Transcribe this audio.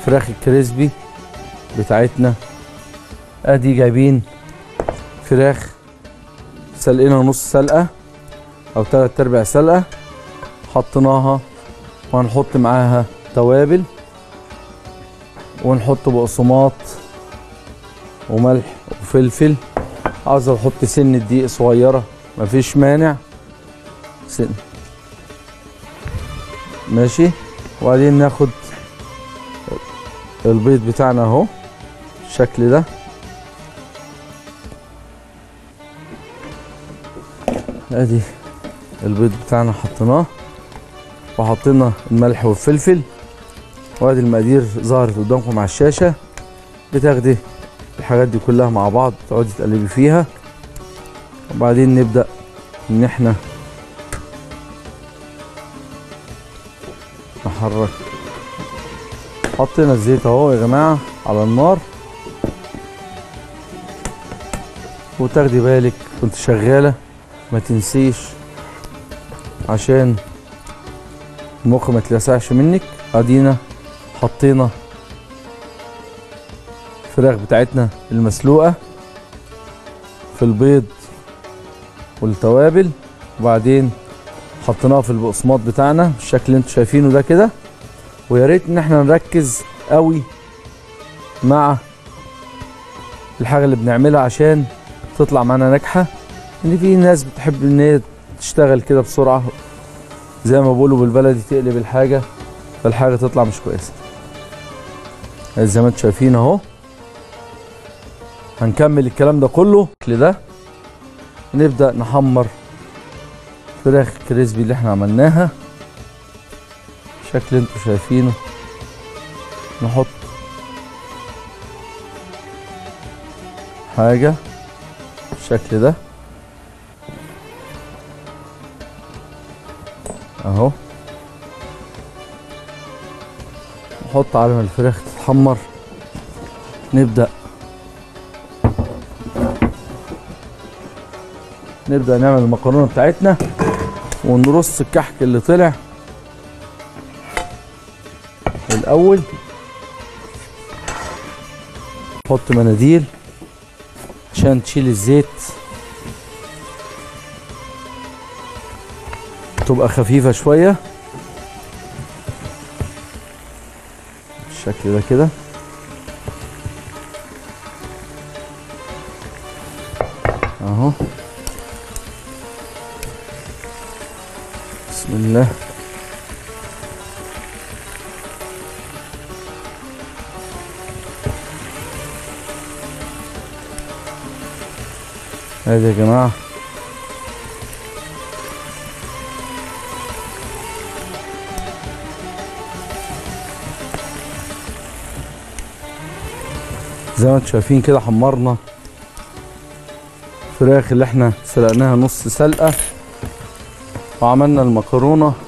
فراخ الكريسبي بتاعتنا ادي جايبين فراخ سلقنا نص سلقه او تلات ارباع سلقه حطيناها وهنحط معاها توابل ونحط بقسماط وملح وفلفل عاوز احط سن دقيق صغيره مفيش مانع سن ماشي وبعدين ناخد البيض بتاعنا اهو بالشكل ده ادي البيض بتاعنا حطيناه وحطينا الملح والفلفل وادي المقادير ظهرت قدامكم على الشاشه بتاخدي الحاجات دي كلها مع بعض تقعدي تقلبي فيها وبعدين نبدا ان احنا نحرك حطينا الزيت اهو يا جماعه على النار وتاخدي بالك وانت شغاله ما تنسيش عشان المخ ما تلسعش منك ادينا حطينا الفراخ بتاعتنا المسلوقه في البيض والتوابل وبعدين حطيناها في البقسماط بتاعنا بالشكل اللي انتوا شايفينه ده كده ويا ريت ان احنا نركز قوي مع الحاجه اللي بنعملها عشان تطلع معانا ناجحه ان في ناس بتحب ان هي تشتغل كده بسرعه زي ما بيقولوا بالبلدي تقلب الحاجه فالحاجه تطلع مش كويسه زي ما انتوا شايفين اهو هنكمل الكلام ده كله ده نبدا نحمر فراخ كريسبي اللي احنا عملناها الشكل اللي انتوا شايفينه نحط حاجه بالشكل ده اهو نحط على ما الفراخ تتحمر نبدأ نبدأ نعمل المكرونة بتاعتنا ونرص الكحك اللي طلع الأول نحط مناديل عشان تشيل الزيت تبقى خفيفة شوية بالشكل ده كده اهو بسم الله ادي يا جماعه زي ما انتم شايفين كده حمرنا الفراخ اللي احنا سلقناها نص سلقه وعملنا المكرونه